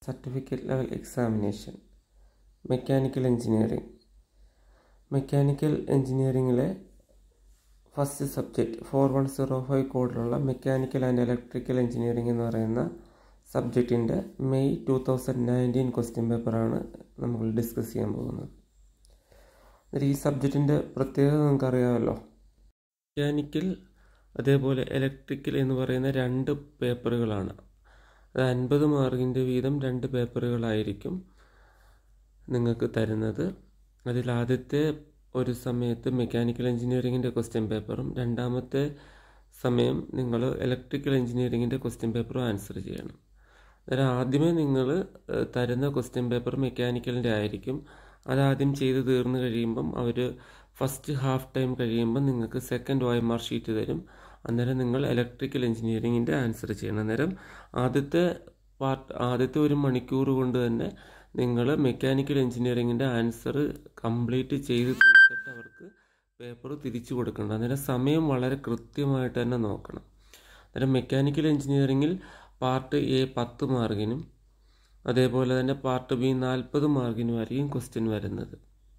certificate level examination mechanical engineering mechanical എഞ്ചിനീയറിംഗിലെ first subject four one zero five കോഡിലുള്ള mechanical and electrical engineering എന്ന് പറയുന്ന സബ്ജക്റ്റിൻ്റെ May two thousand nineteen question പേപ്പറാണ് നമ്മൾ ഡിസ്കസ് ചെയ്യാൻ പോകുന്നത് ഈ സബ്ജക്റ്റിൻ്റെ പ്രത്യേകത നിങ്ങൾക്കറിയാമല്ലോ മെക്കാനിക്കൽ അതേപോലെ ഇലക്ട്രിക്കൽ എന്ന് പറയുന്ന രണ്ട് പേപ്പറുകളാണ് അത് അൻപത് മാർക്കിൻ്റെ വീതം രണ്ട് പേപ്പറുകളായിരിക്കും നിങ്ങൾക്ക് തരുന്നത് അതിൽ ആദ്യത്തെ ഒരു സമയത്ത് മെക്കാനിക്കൽ എഞ്ചിനീയറിങ്ങിൻ്റെ ക്വസ്റ്റ്യൻ പേപ്പറും രണ്ടാമത്തെ സമയം നിങ്ങൾ ഇലക്ട്രിക്കൽ എഞ്ചിനീയറിങ്ങിൻ്റെ ക്വസ്റ്റ്യൻ പേപ്പറും ആൻസർ ചെയ്യണം അന്നേരം ആദ്യമേ നിങ്ങൾ തരുന്ന ക്വസ്റ്റ്യൻ പേപ്പർ മെക്കാനിക്കലിൻ്റെ ആയിരിക്കും അതാദ്യം ചെയ്ത് തീർന്നു കഴിയുമ്പം അവർ ഫസ്റ്റ് ഹാഫ് ടൈം കഴിയുമ്പം നിങ്ങൾക്ക് second O M R sheet തരും അന്നേരം നിങ്ങൾ ഇലക്ട്രിക്കൽ എഞ്ചിനീയറിങ്ങിൻ്റെ ആൻസർ ചെയ്യണം അന്നേരം ആദ്യത്തെ പാർട്ട് ആദ്യത്തെ ഒരു മണിക്കൂർ കൊണ്ട് തന്നെ നിങ്ങൾ മെക്കാനിക്കൽ എഞ്ചിനീയറിങ്ങിൻ്റെ ആൻസർ കംപ്ലീറ്റ് ചെയ്ത് തീർത്തിട്ട് അവർക്ക് പേപ്പർ തിരിച്ചു കൊടുക്കണം അന്നേരം സമയം വളരെ കൃത്യമായിട്ട് തന്നെ നോക്കണം അന്നേരം മെക്കാനിക്കൽ എഞ്ചിനീയറിങ്ങിൽ പാർട്ട് എ പത്ത് മാർക്കിനും അതേപോലെ തന്നെ പാർട്ട് ബി നാൽപ്പത് മാർക്കിനുമായിരിക്കും ക്വസ്റ്റ്യൻ വരുന്നത്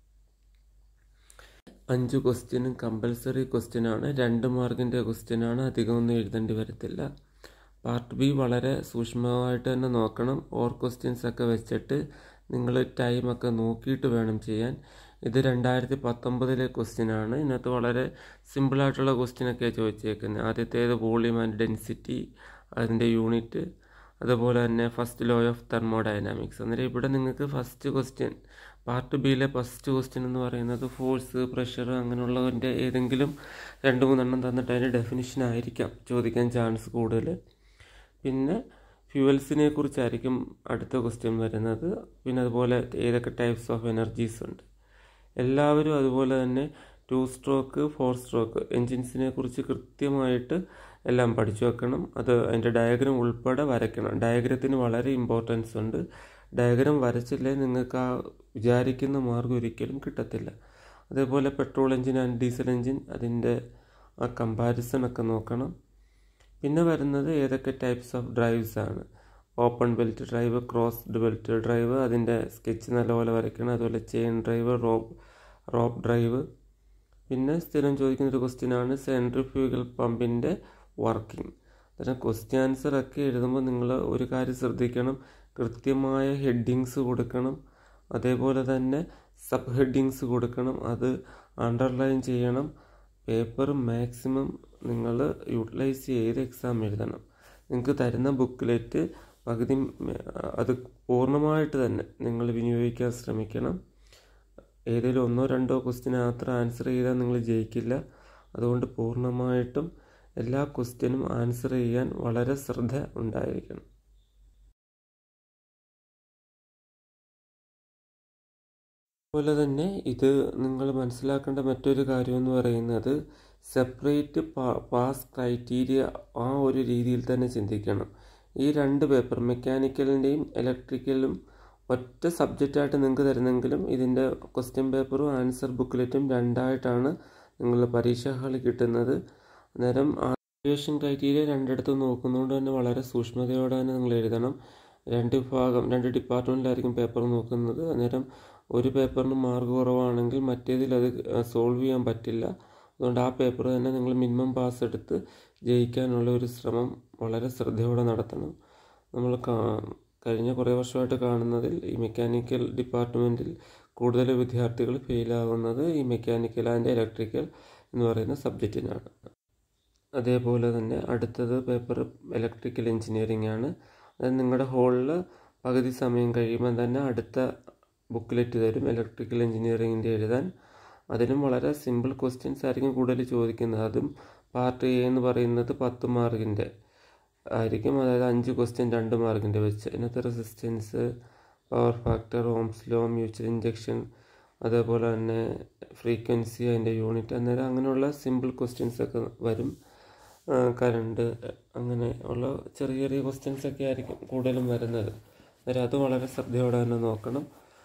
അഞ്ച് ക്വസ്റ്റ്യനും കമ്പൽസറി ക്വസ്റ്റ്യനാണ് രണ്ട് മാർക്കിൻ്റെ ക്വസ്റ്റ്യനാണ് അധികമൊന്നും എഴുതേണ്ടി വരത്തില്ല പാർട്ട് ബി വളരെ സൂക്ഷ്മമായിട്ട് തന്നെ നോക്കണം ഓർ ക്വസ്റ്റ്യൻസ് ഒക്കെ വെച്ചിട്ട് നിങ്ങൾ ടൈമൊക്കെ നോക്കിയിട്ട് വേണം ചെയ്യാൻ ഇത് രണ്ടായിരത്തി പത്തൊമ്പതിലെ ക്വസ്റ്റ്യനാണ് ഇതിനകത്ത് വളരെ സിമ്പിളായിട്ടുള്ള ക്വസ്റ്റ്യനൊക്കെ ചോദിച്ചേക്കുന്നത് ആദ്യത്തേത് വോളിയം ആൻഡ് ഡെൻസിറ്റി അതിൻ്റെ യൂണിറ്റ് അതുപോലെ തന്നെ ഫസ്റ്റ് ലോ ഓഫ് തെർമോഡൈനാമിക്സ് അന്നേരം ഇവിടെ നിങ്ങൾക്ക് ഫസ്റ്റ് ക്വസ്റ്റ്യൻ പാർട്ട് ബിയിലെ ഫസ്റ്റ് ക്വസ്റ്റ്യൻ എന്ന് പറയുന്നത് ഫോഴ്സ് പ്രഷർ അങ്ങനെയുള്ളതിൻ്റെ ഏതെങ്കിലും രണ്ട് മൂന്നെണ്ണം തന്നിട്ട് അതിൻ്റെ ഡെഫിനിഷൻ ആയിരിക്കാം ചോദിക്കാൻ ചാൻസ് കൂടുതൽ പിന്നെ ഫ്യൂവൽസിനെ കുറിച്ചായിരിക്കും അടുത്ത ക്വസ്റ്റ്യൻ വരുന്നത് പിന്നെ അതുപോലെ ഏതൊക്കെ ടൈപ്സ് ഓഫ് എനർജീസ് ഉണ്ട് എല്ലാവരും അതുപോലെ തന്നെ ടു സ്ട്രോക്ക് ഫോർ സ്ട്രോക്ക് എൻജിൻസിനെ കുറിച്ച് കൃത്യമായിട്ട് എല്ലാം പഠിച്ചു വെക്കണം അത് അതിൻ്റെ ഡയഗ്രാം ഉൾപ്പെടെ വരയ്ക്കണം ഡയഗ്രത്തിന് വളരെ ഇമ്പോർട്ടൻസ് ഉണ്ട് ഡയഗ്രാം വരച്ചില്ലേ നിങ്ങൾക്ക് ആ വിചാരിക്കുന്ന മാർഗം ഒരിക്കലും കിട്ടത്തില്ല അതേപോലെ petrol engine and diesel engine അതിൻ്റെ ആ കമ്പാരിസൺ ഒക്കെ നോക്കണം പിന്നെ വരുന്നത് ഏതൊക്കെ ടൈപ്സ് ഓഫ് ഡ്രൈവ്സ് ആണ് open belt drive crossed belt drive അതിൻ്റെ സ്കെച്ച് നല്ലപോലെ വരയ്ക്കണം അതുപോലെ chain drive rope rope drive പിന്നെ സ്ഥിരം ചോദിക്കുന്ന ഒരു ക്വസ്റ്റ്യൻ ആണ് സെൻട്രിഫ്യൂഗൽ പമ്പിൻ്റെ വർക്കിംഗ് അന്നേരം ക്വസ്റ്റ്യൻ ആൻസർ ഒക്കെ എഴുതുമ്പോൾ നിങ്ങൾ ഒരു കാര്യം ശ്രദ്ധിക്കണം കൃത്യമായ ഹെഡിങ്സ് കൊടുക്കണം അതേപോലെ തന്നെ സബ് ഹെഡിങ്സ് കൊടുക്കണം അത് അണ്ടർലൈൻ ചെയ്യണം പേപ്പർ മാക്സിമം നിങ്ങൾ യൂട്ടിലൈസ് ചെയ്ത് എക്സാം എഴുതണം നിങ്ങൾക്ക് തരുന്ന ബുക്ക്ലെറ്റ് പകുതി അത് പൂർണ്ണമായിട്ട് തന്നെ നിങ്ങൾ വിനിയോഗിക്കാൻ ശ്രമിക്കണം ഏതെങ്കിലും ഒന്നോ രണ്ടോ ക്വസ്റ്റ്യൻ മാത്രം ആൻസർ ചെയ്താൽ നിങ്ങൾ ജയിക്കില്ല അതുകൊണ്ട് പൂർണ്ണമായിട്ടും എല്ലാ ക്വസ്റ്റ്യനും ആൻസർ ചെയ്യാൻ വളരെ ശ്രദ്ധ ഉണ്ടായിരിക്കണം അതുപോലെ തന്നെ ഇത് നിങ്ങൾ മനസ്സിലാക്കേണ്ട മറ്റൊരു കാര്യം എന്ന് പറയുന്നത് സെപ്പറേറ്റ് പാസ് ക്രൈറ്റീരിയ ആ ഒരു രീതിയിൽ തന്നെ ചിന്തിക്കണം ഈ രണ്ട് പേപ്പർ മെക്കാനിക്കലിൻ്റെയും ഇലക്ട്രിക്കലും ഒറ്റ സബ്ജക്റ്റായിട്ട് നിങ്ങൾക്ക് തരുന്നെങ്കിലും ഇതിൻ്റെ ക്വസ്റ്റ്യൻ പേപ്പറും ആൻസർ ബുക്ക്ലെറ്റും രണ്ടായിട്ടാണ് നിങ്ങൾ പരീക്ഷ ഹാളിൽ കിട്ടുന്നത് അന്നേരം ആപ്ലിക്കേഷൻ ക്രൈറ്റീരിയ രണ്ടിടത്തും നോക്കുന്നതുകൊണ്ട് തന്നെ വളരെ സൂക്ഷ്മതയോടെ തന്നെ നിങ്ങൾ എഴുതണം രണ്ട് വിഭാഗം രണ്ട് ഡിപ്പാർട്ട്മെൻറ്റിലായിരിക്കും പേപ്പർ നോക്കുന്നത് അന്നേരം ഒരു പേപ്പറിന് മാർക്ക് കുറവാണെങ്കിൽ മറ്റേതിൽ അത് സോൾവ് ചെയ്യാൻ പറ്റില്ല അതുകൊണ്ട് ആ പേപ്പർ തന്നെ നിങ്ങൾ മിനിമം പാസ് എടുത്ത് ജയിക്കാനുള്ള ഒരു ശ്രമം വളരെ ശ്രദ്ധയോടെ നടത്തണം നമ്മൾ കഴിഞ്ഞ കുറേ വർഷമായിട്ട് കാണുന്നതിൽ ഈ മെക്കാനിക്കൽ ഡിപ്പാർട്ട്മെൻറ്റിൽ കൂടുതൽ വിദ്യാർത്ഥികൾ ഫെയിലാകുന്നത് ഈ മെക്കാനിക്കൽ ആൻഡ് ഇലക്ട്രിക്കൽ എന്ന് പറയുന്ന സബ്ജക്റ്റിനാണ് അതേപോലെ തന്നെ അടുത്തത് പേപ്പർ ഇലക്ട്രിക്കൽ എഞ്ചിനീയറിംഗ് ആണ് അത് നിങ്ങളുടെ ഹോളിൽ പകുതി സമയം കഴിയുമ്പോൾ തന്നെ അടുത്ത ബുക്ക്ലെറ്റ് തരും ഇലക്ട്രിക്കൽ എഞ്ചിനീയറിങ്ങിൻ്റെ എഴുതാൻ അതിലും വളരെ സിമ്പിൾ ക്വസ്റ്റ്യൻസ് ആയിരിക്കും കൂടുതൽ ചോദിക്കുന്നത് അതും പാർട്ട് എ എന്ന് പറയുന്നത് പത്ത് മാർക്കിൻ്റെ ആയിരിക്കും അതായത് അഞ്ച് ക്വസ്റ്റ്യൻ രണ്ട് മാർക്കിൻ്റെ വെച്ച് ഇതിനകത്ത് resistance power factor Ohm's law mutual injection അതേപോലെ തന്നെ ഫ്രീക്വൻസി അതിൻ്റെ യൂണിറ്റ് അന്നേരം അങ്ങനെയുള്ള സിമ്പിൾ ക്വസ്റ്റ്യൻസ് ഒക്കെ വരും കറണ്ട് അങ്ങനെ ഉള്ള ചെറിയ ചെറിയ ക്വസ്റ്റ്യൻസ് ഒക്കെ ആയിരിക്കും കൂടുതലും വരുന്നത് അന്നേരം അത് വളരെ ശ്രദ്ധയോടെ തന്നെ നോക്കണം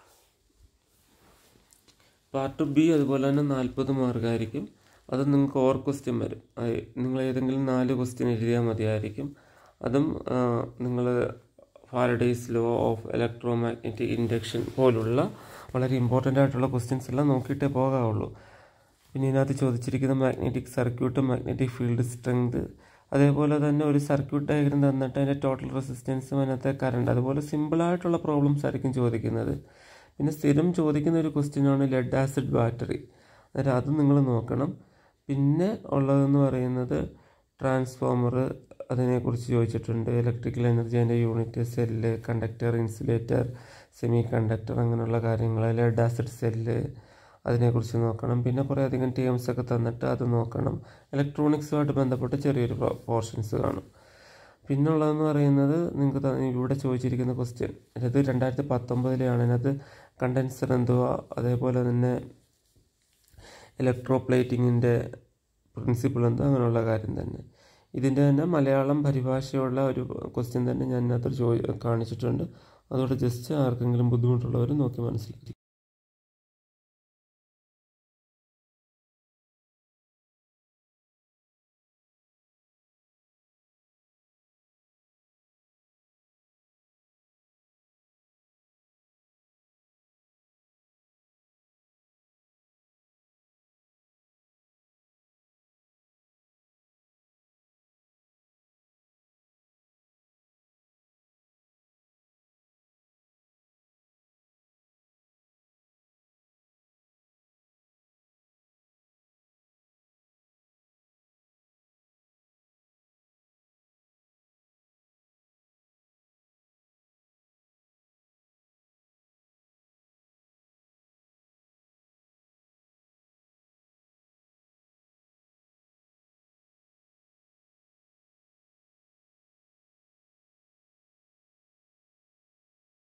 പാർട്ട് ബി അതുപോലെ തന്നെ നാൽപ്പത് മാർക്കായിരിക്കും അത് നിങ്ങൾക്ക് ഓർ ക്വസ്റ്റ്യൻ വരും നിങ്ങൾ ഏതെങ്കിലും നാല് ക്വസ്റ്റ്യൻ എഴുതിയാൽ മതിയായിരിക്കും അതും നിങ്ങൾ Faraday's law of electro magnetic induction പോലുള്ള വളരെ ഇമ്പോർട്ടൻ്റ് ആയിട്ടുള്ള ക്വസ്റ്റ്യൻസ് എല്ലാം നോക്കിയിട്ടേ പോകാവുള്ളൂ പിന്നെ ഇതിനകത്ത് ചോദിച്ചിരിക്കുന്ന magnetic circuit magnetic field strength അതേപോലെ തന്നെ ഒരു സർക്യൂട്ട് ഡയഗ്രം തന്നിട്ട് അതിൻ്റെ ടോട്ടൽ റെസിസ്റ്റൻസും അതിനകത്തെ കറണ്ട് അതുപോലെ സിമ്പിളായിട്ടുള്ള പ്രോബ്ലംസ് ആയിരിക്കും ചോദിക്കുന്നത് പിന്നെ സ്ഥിരം ചോദിക്കുന്ന ഒരു ക്വസ്റ്റ്യനാണ് ലെഡ് ആസിഡ് ബാറ്ററി അന്നേരം അത് നിങ്ങൾ നോക്കണം പിന്നെ ഉള്ളതെന്ന് പറയുന്നത് ട്രാൻസ്ഫോമർ അതിനെക്കുറിച്ച് ചോദിച്ചിട്ടുണ്ട് ഇലക്ട്രിക്കൽ എനർജി അതിൻ്റെ unit cell conductor insulator semiconductor അങ്ങനെയുള്ള കാര്യങ്ങൾ ലെഡ് ആസിഡ് സെല്ല് അതിനെക്കുറിച്ച് നോക്കണം പിന്നെ കുറേ അധികം ടേംസ് ഒക്കെ തന്നിട്ട് അത് നോക്കണം ഇലക്ട്രോണിക്സുമായിട്ട് ബന്ധപ്പെട്ട് ചെറിയൊരു പോർഷൻസ് കാണും പിന്നുള്ളതെന്ന് പറയുന്നത് നിങ്ങൾക്ക് ഇവിടെ ചോദിച്ചിരിക്കുന്ന ക്വസ്റ്റ്യൻ അതായത് രണ്ടായിരത്തി പത്തൊമ്പതിലെയാണ് അതിനകത്ത് കണ്ടൻസർ എന്തുവാ അതേപോലെ തന്നെ ഇലക്ട്രോ പ്ലേറ്റിങ്ങിൻ്റെ പ്രിൻസിപ്പിൾ എന്തോ അങ്ങനെയുള്ള കാര്യം തന്നെ ഇതിൻ്റെ തന്നെ മലയാളം പരിഭാഷയുള്ള ഒരു ക്വസ്റ്റ്യൻ തന്നെ ഞാൻ ഇതിനകത്ത് ചോദി കാണിച്ചിട്ടുണ്ട് അതോടെ ജസ്റ്റ് ആർക്കെങ്കിലും ബുദ്ധിമുട്ടുള്ളവർ നോക്കി മനസ്സിലാക്കി